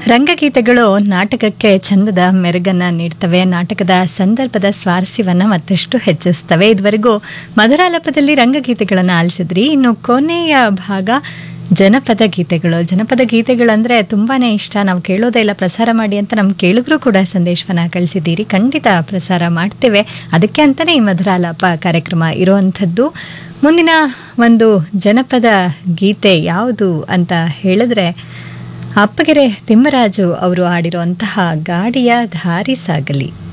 ರಂಗಗೀತೆಗಳು ನಾಟಕಕ್ಕೆ ಚಂದದ ಮೆರುಗನ್ನ ನೀಡ್ತವೆ ನಾಟಕದ ಸಂದರ್ಭದ ಸ್ವಾರಸ್ಯವನ್ನ ಮತ್ತಷ್ಟು ಹೆಚ್ಚಿಸ್ತವೆ ಇದುವರೆಗೂ ಮಧುರಾಲಪದಲ್ಲಿ ರಂಗಗೀತೆಗಳನ್ನು ಆಲಿಸಿದ್ರಿ ಇನ್ನು ಕೊನೆಯ ಭಾಗ ಜನಪದ ಗೀತೆಗಳು ಜನಪದ ಗೀತೆಗಳಂದ್ರೆ ತುಂಬಾನೇ ಇಷ್ಟ ನಾವು ಕೇಳೋದೇ ಇಲ್ಲ ಪ್ರಸಾರ ಮಾಡಿ ಅಂತ ನಮ್ಮ ಕೇಳಿದ್ರು ಕೂಡ ಸಂದೇಶವನ್ನ ಕಳಿಸಿದ್ದೀರಿ ಖಂಡಿತ ಪ್ರಸಾರ ಮಾಡ್ತೇವೆ ಅದಕ್ಕೆ ಅಂತಾನೆ ಈ ಮಧುರಾಲಾಪ ಕಾರ್ಯಕ್ರಮ ಇರುವಂಥದ್ದು ಮುಂದಿನ ಒಂದು ಜನಪದ ಗೀತೆ ಯಾವುದು ಅಂತ ಹೇಳಿದ್ರೆ ಅಪ್ಪಗೆರೆ ತಿಮ್ಮರಾಜು ಅವರು ಆಡಿರುವಂತಹ ಗಾಡಿಯ ದಾರಿ ಸಾಗಲಿ